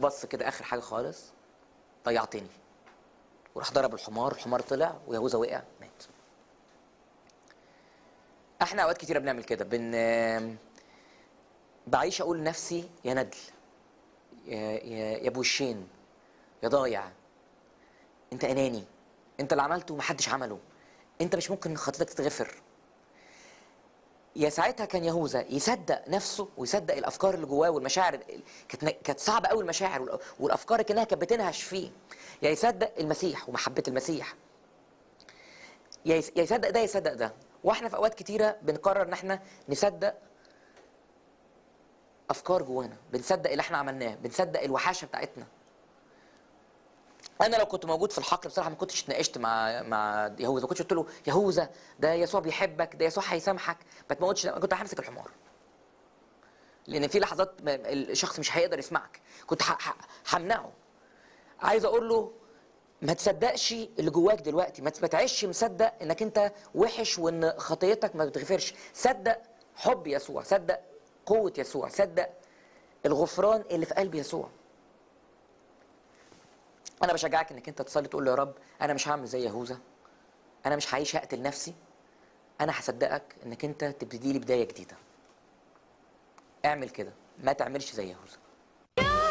بص كده اخر حاجه خالص ضيعتني وراح ضرب الحمار الحمار طلع ويهوذا وقع مات احنا اوقات كتيره بنعمل كده بن بعيش اقول لنفسي يا ندل يا يا يا بوشين يا ضايع انت اناني انت اللي عملته ومحدش عمله انت مش ممكن خطيتك تتغفر يا ساعتها كان يهوذا يصدق نفسه ويصدق الافكار اللي جواه والمشاعر ال- كانت كانت صعبه قوي المشاعر وال- والافكار كانها كانت بتنهش فيه يا يصدق المسيح ومحبه المسيح يا يس- يا يصدق ده يا يصدق ده واحنا في اوقات كتيره بنقرر ان احنا نصدق افكار جوانا بنصدق اللي احنا عملناه بنصدق الوحاشه بتاعتنا انا لو كنت موجود في الحقل بصراحه ما كنتش اتناقشت مع مع يهوذا ما كنتش قلت له يهوذا ده يسوع بيحبك ده يسوع هيسامحك ما تموتش لا، كنت همسك الحمار لان في لحظات ما- الشخص مش هيقدر يسمعك كنت ح- ح- همنعه عايز اقول له ما تصدقش اللي جواك دلوقتي ما ت- ما تعيش مصدق انك انت وحش وان خطيتك ما بتغفرش صدق حب يسوع صدق قوه يسوع صدق الغفران اللي في قلب يسوع انا بشجعك انك انت تصلي تقول له يا رب انا مش هعمل زي يهوذا انا مش هعيش هقتل نفسي انا هصدقك انك انت تبتدي لي بدايه جديده اعمل كده ما تعملش زي يهوذا